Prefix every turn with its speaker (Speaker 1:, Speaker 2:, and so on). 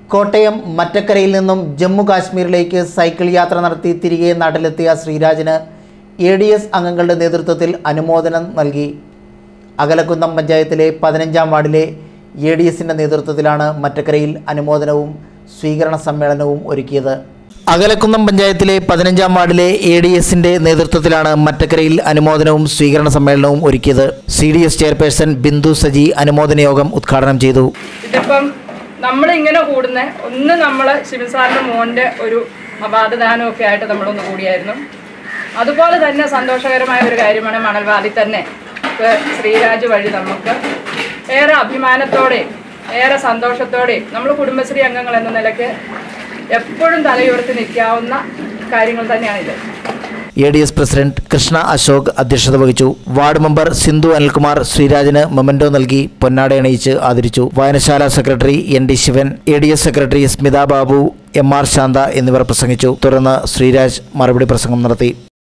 Speaker 1: കോട്ടയം മറ്റക്കരയിൽ നിന്നും ജമ്മു കാശ്മീരിലേക്ക് സൈക്കിൾ യാത്ര നടത്തി തിരികെ നാട്ടിലെത്തിയ ശ്രീരാജിന് എ ഡി എസ് അംഗങ്ങളുടെ നേതൃത്വത്തിൽ അനുമോദനം നൽകി അകലക്കുന്നം പഞ്ചായത്തിലെ പതിനഞ്ചാം വാർഡിലെ എ ഡി എസിൻ്റെ നേതൃത്വത്തിലാണ് മറ്റക്കരയിൽ അനുമോദനവും സ്വീകരണ സമ്മേളനവും ഒരുക്കിയത് അകലക്കുന്നം പഞ്ചായത്തിലെ പതിനഞ്ചാം വാർഡിലെ എ ഡി എസിൻ്റെ നേതൃത്വത്തിലാണ് മറ്റക്കരയിൽ അനുമോദനവും സ്വീകരണ സമ്മേളനവും ഒരുക്കിയത് C D S chairperson Bindu Saji അനുമോദന യോഗം ഉദ്ഘാടനം ചെയ്തു
Speaker 2: ഇതിപ്പം നമ്മളിങ്ങനെ കൂടുന്ന ഒന്ന് നമ്മൾ ശിവൻ സാറിൻ്റെ മോൻ്റെ ഒരു അവാദദാനമൊക്കെ ആയിട്ട് നമ്മളൊന്ന് കൂടിയായിരുന്നു അതുപോലെ തന്നെ സന്തോഷകരമായ ഒരു കാര്യമാണ് മണൽവാലിൽ തന്നെ ഇപ്പൊ ശ്രീരാജ് വഴി നമുക്ക് ഏറെ അഭിമാനത്തോടെയും ഏറെ സന്തോഷത്തോടെയും നമ്മൾ കുടുംബശ്രീ അംഗങ്ങൾ എന്ന നിലയ്ക്ക് എപ്പോഴും തലയുയർത്തി നിൽക്കാവുന്ന കാര്യങ്ങൾ തന്നെയാണിത്
Speaker 1: A D S president Krishna Ashok അധ്യക്ഷത വഹിച്ചു വാർഡ് മെമ്പർ സിന്ധു അനിൽകുമാർ ശ്രീരാജിന് മൊമെന്റോ നൽകി പൊന്നാട അണിയിച്ച് ആദരിച്ചു വായനശാല secretary N D Sivan A D S secretary Smitha Babu M R Shantha എന്നിവർ പ്രസംഗിച്ചു തുടർന്ന് ശ്രീരാജ് മറുപടി പ്രസംഗം നടത്തി